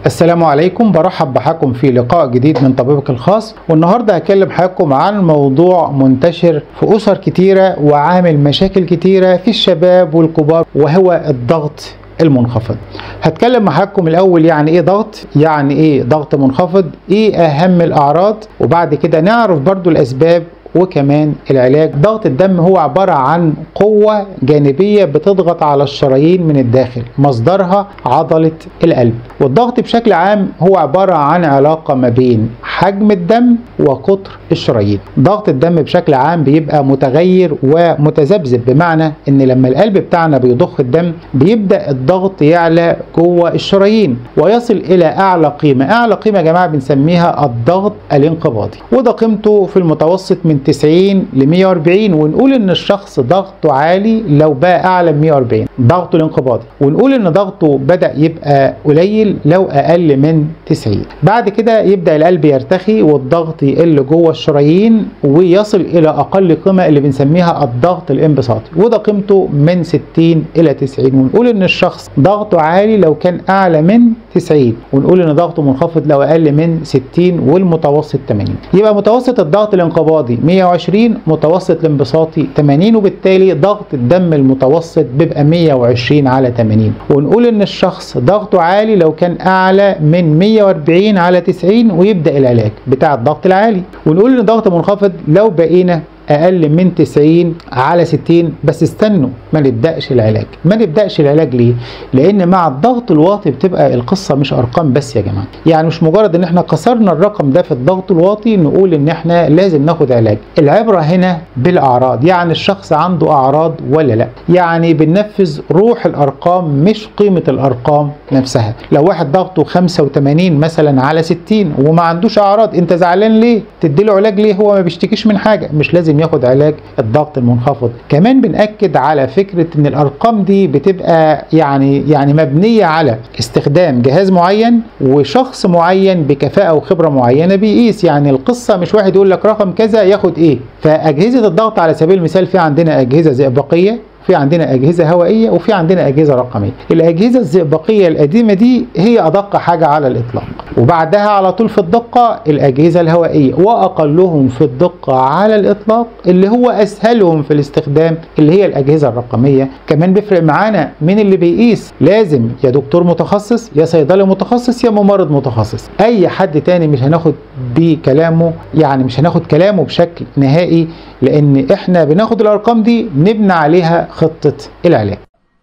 السلام عليكم برحب بحكم في لقاء جديد من طبيبك الخاص والنهارده هكلم حضراتكم عن موضوع منتشر في اسر كتيره وعامل مشاكل كتيره في الشباب والكبار وهو الضغط المنخفض هتكلم مع حضراتكم الاول يعني ايه ضغط يعني ايه ضغط منخفض ايه اهم الاعراض وبعد كده نعرف برضو الاسباب وكمان العلاج ضغط الدم هو عبارة عن قوة جانبية بتضغط على الشرايين من الداخل مصدرها عضلة القلب والضغط بشكل عام هو عبارة عن علاقة ما بين حجم الدم وقطر الشرايين ضغط الدم بشكل عام بيبقى متغير ومتذبذب بمعنى ان لما القلب بتاعنا بيضخ الدم بيبدأ الضغط يعلى جوه الشرايين ويصل الى اعلى قيمة اعلى قيمة يا جماعة بنسميها الضغط الانقباضي وده قيمته في المتوسط من 90 ل 140 ونقول ان الشخص ضغطه عالي لو بقى اعلى من 140 ضغطه الانقباضي ونقول ان ضغطه بدا يبقى قليل لو اقل من 90 بعد كده يبدا القلب يرتخي والضغط يقل جوه الشرايين ويصل الى اقل قيمه اللي بنسميها الضغط الانبساطي وده قيمته من 60 الى 90 ونقول ان الشخص ضغطه عالي لو كان اعلى من 90 ونقول ان ضغطه منخفض لو اقل من 60 والمتوسط 80 يبقى متوسط الضغط الانقباضي 120 متوسط الانبساطي 80 وبالتالي ضغط الدم المتوسط بيبقى 120 على 80 ونقول ان الشخص ضغطه عالي لو كان اعلى من 140 على 90 ويبدا العلاج بتاع الضغط العالي ونقول ان ضغط منخفض لو بقينا اقل من 90 على 60 بس استنوا ما نبداش العلاج ما نبداش العلاج ليه لان مع الضغط الواطي بتبقى القصه مش ارقام بس يا جماعه يعني مش مجرد ان احنا كسرنا الرقم ده في الضغط الواطي نقول ان احنا لازم ناخد علاج العبره هنا بالاعراض يعني الشخص عنده اعراض ولا لا يعني بننفذ روح الارقام مش قيمه الارقام نفسها لو واحد ضغطه 85 مثلا على 60 وما عندوش اعراض انت زعلان ليه تديله علاج ليه هو ما بيشتكيش من حاجه مش لازم لازم ياخد علاج الضغط المنخفض كمان بنأكد على فكرة ان الارقام دي بتبقى يعني يعني مبنية على استخدام جهاز معين وشخص معين بكفاءة وخبرة معينة بيقيس يعني القصة مش واحد يقول لك رقم كذا ياخد ايه فأجهزة الضغط على سبيل المثال في عندنا أجهزة زئبقية في عندنا أجهزة هوائية وفي عندنا أجهزة رقمية الأجهزة الزئبقية القديمة دي هي أدق حاجة على الإطلاق وبعدها على طول في الدقة الأجهزة الهوائية وأقلهم في الدقة على الإطلاق اللي هو أسهلهم في الاستخدام اللي هي الأجهزة الرقمية كمان بيفرق معانا مين اللي بيقيس لازم يا دكتور متخصص يا صيدلي متخصص يا ممرض متخصص أي حد تاني مش هناخد بكلامه يعني مش هناخد كلامه بشكل نهائي لأن إحنا بناخد الأرقام دي نبني عليها خطة العلاج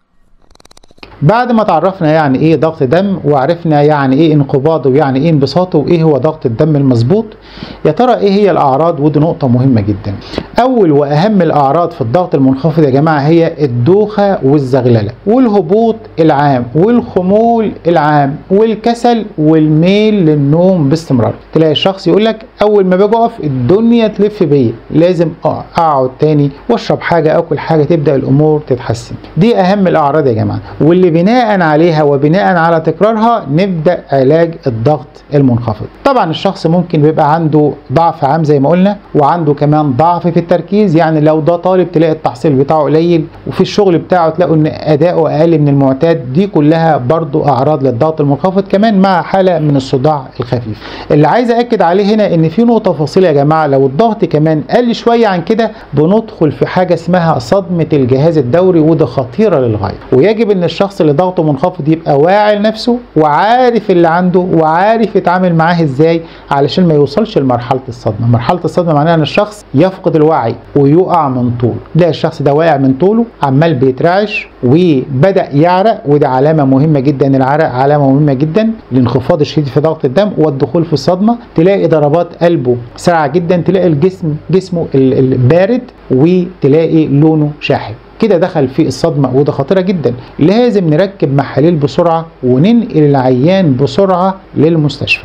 بعد ما تعرفنا يعني ايه ضغط دم وعرفنا يعني ايه انقباضه ويعني ايه انبساطه وايه هو ضغط الدم المظبوط يا ترى ايه هي الاعراض ودي نقطه مهمه جدا اول واهم الاعراض في الضغط المنخفض يا جماعه هي الدوخه والزغلله والهبوط العام والخمول العام والكسل والميل للنوم باستمرار تلاقي الشخص يقول لك اول ما باجي اقف الدنيا تلف بيا لازم اقعد تاني واشرب حاجه اكل حاجه تبدا الامور تتحسن دي اهم الاعراض يا جماعه واللي بناء عليها وبناء على تكرارها نبدا علاج الضغط المنخفض طبعا الشخص ممكن بيبقى عنده ضعف عام زي ما قلنا وعنده كمان ضعف في التركيز يعني لو ده طالب تلاقي التحصيل بتاعه قليل وفي الشغل بتاعه تلاقوا ان اداؤه اقل من المعتاد دي كلها برضو اعراض للضغط المنخفض كمان مع حاله من الصداع الخفيف اللي عايز اكد عليه هنا ان في نقطه فاصله يا جماعه لو الضغط كمان قل شويه عن كده بندخل في حاجه اسمها صدمه الجهاز الدوري وده خطيره للغايه ويجب ان الشخص اللي ضغطه منخفض يبقى واعي لنفسه وعارف اللي عنده وعارف يتعامل معاه ازاي علشان ما يوصلش لمرحله الصدمه مرحله الصدمه معناها ان الشخص يفقد الوعي ويقع من طوله ده الشخص ده واقع من طوله عمال بيترعش وبدا يعرق وده علامه مهمه جدا العرق علامه مهمه جدا الانخفاض الشديد في ضغط الدم والدخول في الصدمه تلاقي ضربات قلبه سريعه جدا تلاقي الجسم جسمه البارد وتلاقي لونه شاحب كده دخل في الصدمة وده خطيرة جدا لازم نركب محاليل بسرعة وننقل العيان بسرعة للمستشفى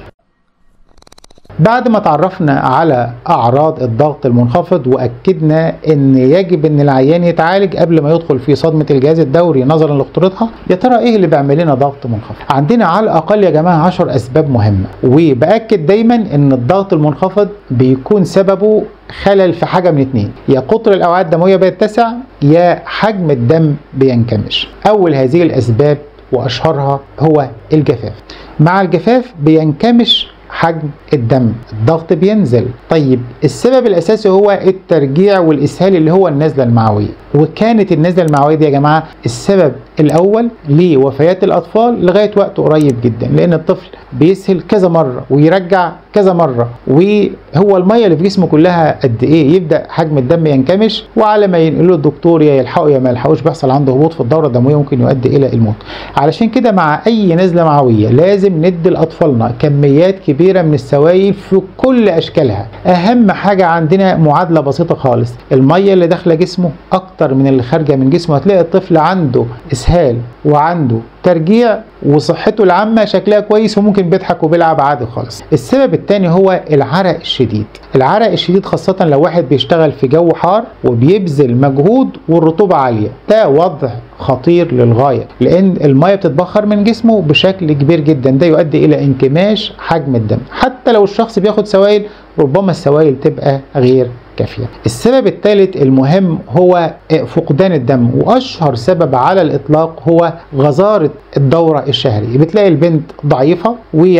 بعد ما تعرفنا على اعراض الضغط المنخفض واكدنا ان يجب ان العيان يتعالج قبل ما يدخل في صدمه الجهاز الدوري نظرا لخطورتها يا ترى ايه اللي بيعمل لنا ضغط منخفض عندنا على الاقل يا جماعه 10 اسباب مهمه وباكد دايما ان الضغط المنخفض بيكون سببه خلل في حاجه من اتنين يا قطر الاوعيه الدمويه بيتسع يا حجم الدم بينكمش اول هذه الاسباب واشهرها هو الجفاف مع الجفاف بينكمش حجم الدم الضغط بينزل طيب السبب الاساسي هو الترجيع والاسهال اللي هو النزله المعويه وكانت النزله المعويه دي يا جماعه السبب الاول لوفيات الاطفال لغايه وقت قريب جدا لان الطفل بيسهل كذا مره ويرجع كذا مره وهو الميه اللي في جسمه كلها قد ايه يبدا حجم الدم ينكمش وعلى ما ينقله الدكتور يا يلحقه يا ما يلحقوش بيحصل عنده هبوط في الدوره الدمويه ممكن يؤدي الى الموت علشان كده مع اي نزله معويه لازم ندي لاطفالنا كميات كبيره من السوائل في كل اشكالها اهم حاجه عندنا معادله بسيطه خالص الميه اللي داخله جسمه اكتر من اللي خارجه من جسمه هتلاقي الطفل عنده اسهال وعنده ترجيع وصحته العامة شكلها كويس وممكن بيضحك وبيلعب عادي خالص السبب الثاني هو العرق الشديد العرق الشديد خاصة لو واحد بيشتغل في جو حار وبيبذل مجهود والرطوبة عالية ده وضع خطير للغاية لأن المية بتتبخر من جسمه بشكل كبير جدا ده يؤدي إلى انكماش حجم الدم حتى لو الشخص بياخد سوائل ربما السوائل تبقى غير كافية السبب الثالث المهم هو فقدان الدم وأشهر سبب على الإطلاق هو غزارة الدورة الشهرية بتلاقي البنت ضعيفة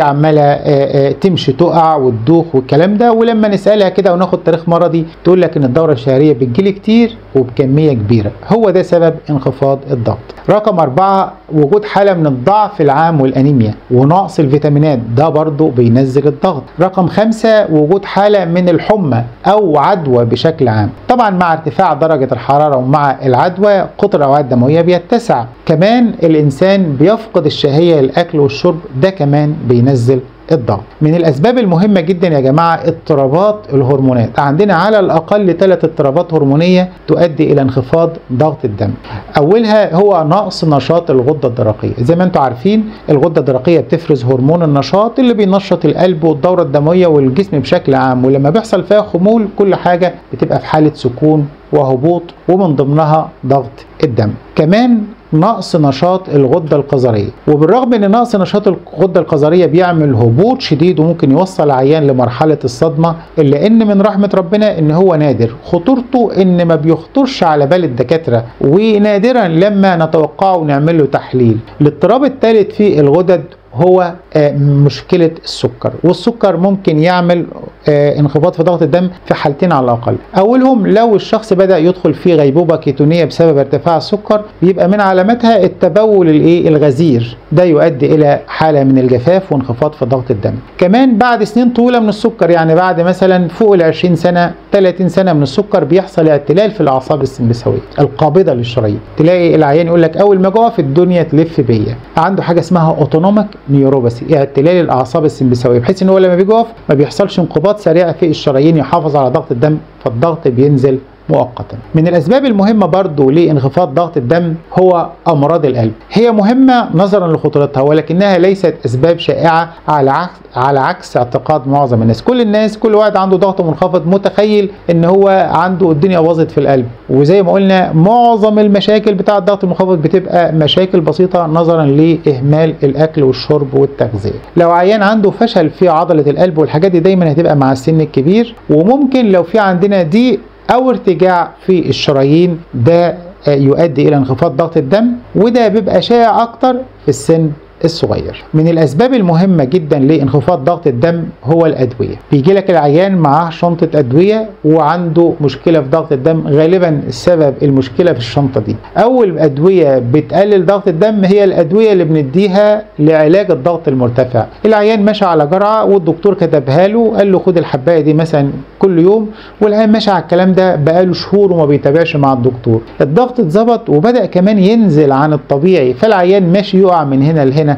وعمالة تمشي تقع وتدوخ والكلام ده ولما نسألها كده وناخد تاريخ مرضي تقول لك إن الدورة الشهرية بتجيلي كتير وبكمية كبيرة هو ده سبب انخفاض الضغط رقم أربعة وجود حالة من الضعف العام والأنيميا ونقص الفيتامينات ده برضو بينزل الضغط رقم خمسة وجود حالة من الحمى أو عدوى بشكل عام طبعا مع ارتفاع درجة الحرارة ومع العدوى قطر الأوعية الدموية بيتسع كمان الإنسان بيفقد الشهية للأكل والشرب ده كمان بينزل الضغط من الاسباب المهمه جدا يا جماعه اضطرابات الهرمونات عندنا على الاقل ثلاث اضطرابات هرمونيه تؤدي الى انخفاض ضغط الدم اولها هو نقص نشاط الغده الدرقيه زي ما انتم عارفين الغده الدرقيه بتفرز هرمون النشاط اللي بينشط القلب والدوره الدمويه والجسم بشكل عام ولما بيحصل فيها خمول كل حاجه بتبقى في حاله سكون وهبوط ومن ضمنها ضغط الدم كمان نقص نشاط الغده القذريه وبالرغم ان نقص نشاط الغده القذريه بيعمل هبوط شديد وممكن يوصل العيان لمرحله الصدمه الا ان من رحمه ربنا ان هو نادر خطورته ان ما بيخطرش على بال الدكاتره ونادرا لما نتوقعه ونعمل له تحليل الاضطراب الثالث في الغدد هو مشكلة السكر والسكر ممكن يعمل انخفاض في ضغط الدم في حالتين على الأقل أولهم لو الشخص بدأ يدخل في غيبوبة كيتونية بسبب ارتفاع السكر بيبقى من علاماتها التبول الايه الغزير ده يؤدي إلى حالة من الجفاف وانخفاض في ضغط الدم كمان بعد سنين طويلة من السكر يعني بعد مثلا فوق ال 20 سنة 30 سنة من السكر بيحصل اعتلال في الأعصاب السمبثاوية القابضة للشرايين تلاقي العيان يقول لك أول ما جوه في الدنيا تلف بيا عنده حاجة اسمها اوتونوميك نيوروباثي اعتلال الاعصاب السمبثاويه بحيث ان هو لما بيجي يقف ما بيحصلش انقباض سريع في الشرايين يحافظ على ضغط الدم فالضغط بينزل مؤقتا من الاسباب المهمه برضو لانخفاض ضغط الدم هو امراض القلب هي مهمه نظرا لخطورتها ولكنها ليست اسباب شائعه على عكس على عكس اعتقاد معظم الناس كل الناس كل واحد عنده ضغط منخفض متخيل ان هو عنده الدنيا باظت في القلب وزي ما قلنا معظم المشاكل بتاع الضغط المنخفض بتبقى مشاكل بسيطه نظرا لاهمال الاكل والشرب والتغذيه لو عيان عنده فشل في عضله القلب والحاجات دي دايما هتبقى مع السن الكبير وممكن لو في عندنا ضيق او ارتجاع في الشرايين ده يؤدي الى انخفاض ضغط الدم وده بيبقى شائع اكتر في السن الصغير من الاسباب المهمه جدا لانخفاض ضغط الدم هو الادويه بيجي لك العيان معاه شنطه ادويه وعنده مشكله في ضغط الدم غالبا السبب المشكله في الشنطه دي اول ادويه بتقلل ضغط الدم هي الادويه اللي بنديها لعلاج الضغط المرتفع العيان ماشي على جرعه والدكتور كتبها له قال له خد الحبايه دي مثلا كل يوم والعيان ماشي على الكلام ده بقاله شهور وما بيتابعش مع الدكتور الضغط اتظبط وبدا كمان ينزل عن الطبيعي فالعيان ماشي يقع من هنا لهنا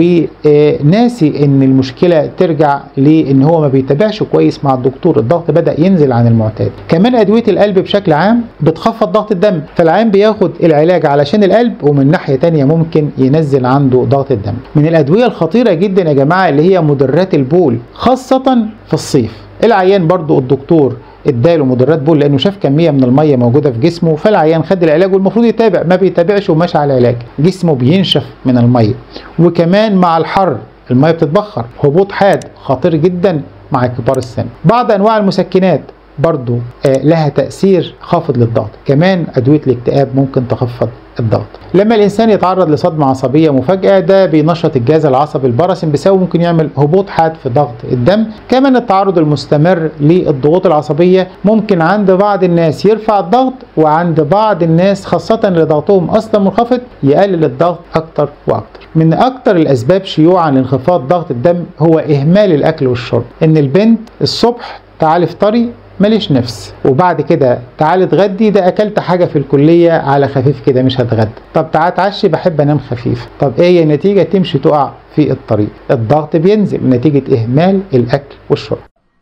وناسي ان المشكله ترجع لان هو ما بيتابعش كويس مع الدكتور الضغط بدا ينزل عن المعتاد كمان ادويه القلب بشكل عام بتخفض ضغط الدم فالعيان بياخد العلاج علشان القلب ومن ناحيه تانية ممكن ينزل عنده ضغط الدم من الادويه الخطيره جدا يا جماعه اللي هي مدرات البول خاصه في الصيف العيان برضو الدكتور اداله مدرات بول لانه شاف كميه من الميه موجوده في جسمه فالعيان خد العلاج والمفروض يتابع ما بيتابعش وماشي على العلاج جسمه بينشف من الميه وكمان مع الحر الميه بتتبخر هبوط حاد خطير جدا مع كبار السن بعض انواع المسكنات برضو آه لها تأثير خافض للضغط كمان أدوية الاكتئاب ممكن تخفض الضغط لما الانسان يتعرض لصدمه عصبيه مفاجاه ده بينشط الجهاز العصبي الباراسمبثاوي ممكن يعمل هبوط حاد في ضغط الدم كمان التعرض المستمر للضغوط العصبيه ممكن عند بعض الناس يرفع الضغط وعند بعض الناس خاصه اللي ضغطهم اصلا منخفض يقلل الضغط اكتر واكتر من اكتر الاسباب شيوعا لانخفاض ضغط الدم هو اهمال الاكل والشرب ان البنت الصبح تعالي افطري ماليش نفس وبعد كده تعالى اتغدي ده اكلت حاجه في الكليه على خفيف كده مش هتغدى طب تعالى اتعشي بحب انام خفيف طب ايه النتيجه تمشي تقع في الطريق الضغط بينزل نتيجه اهمال الاكل والشرب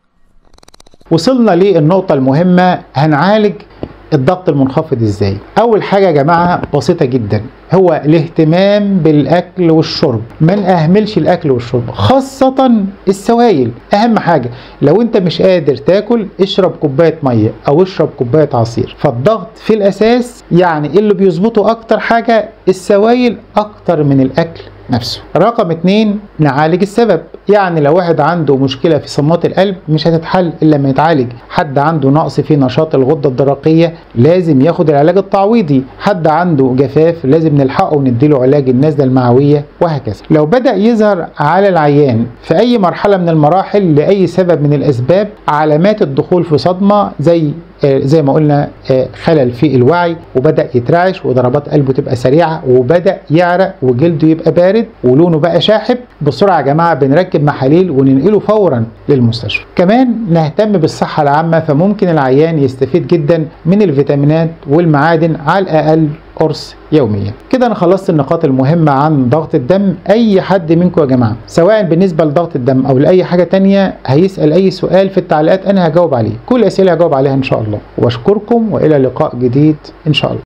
وصلنا للنقطه المهمه هنعالج الضغط المنخفض ازاي اول حاجه يا جماعه بسيطه جدا هو الاهتمام بالاكل والشرب ما نأهملش الاكل والشرب خاصه السوائل اهم حاجه لو انت مش قادر تاكل اشرب كوبايه ميه او اشرب كوبايه عصير فالضغط في الاساس يعني اللي بيظبطه اكتر حاجه السوائل اكتر من الاكل نفسه رقم اتنين نعالج السبب يعني لو واحد عنده مشكلة في صمات القلب مش هتتحل إلا لما يتعالج حد عنده نقص في نشاط الغدة الدرقية لازم ياخد العلاج التعويضي حد عنده جفاف لازم نلحقه ونديله علاج النزلة المعوية وهكذا لو بدأ يظهر على العيان في أي مرحلة من المراحل لأي سبب من الأسباب علامات الدخول في صدمة زي زي ما قلنا خلل في الوعي وبدا يترعش وضربات قلبه تبقى سريعه وبدا يعرق وجلده يبقى بارد ولونه بقى شاحب بسرعه يا جماعه بنركب محاليل وننقله فورا للمستشفى كمان نهتم بالصحه العامه فممكن العيان يستفيد جدا من الفيتامينات والمعادن على الاقل قرص يوميا كده انا خلصت النقاط المهمة عن ضغط الدم اي حد منكم يا جماعة سواء بالنسبة لضغط الدم او لاي حاجة تانية هيسأل اي سؤال في التعليقات انا هجاوب عليه كل الاسئلة هجاوب عليها ان شاء الله واشكركم والى لقاء جديد ان شاء الله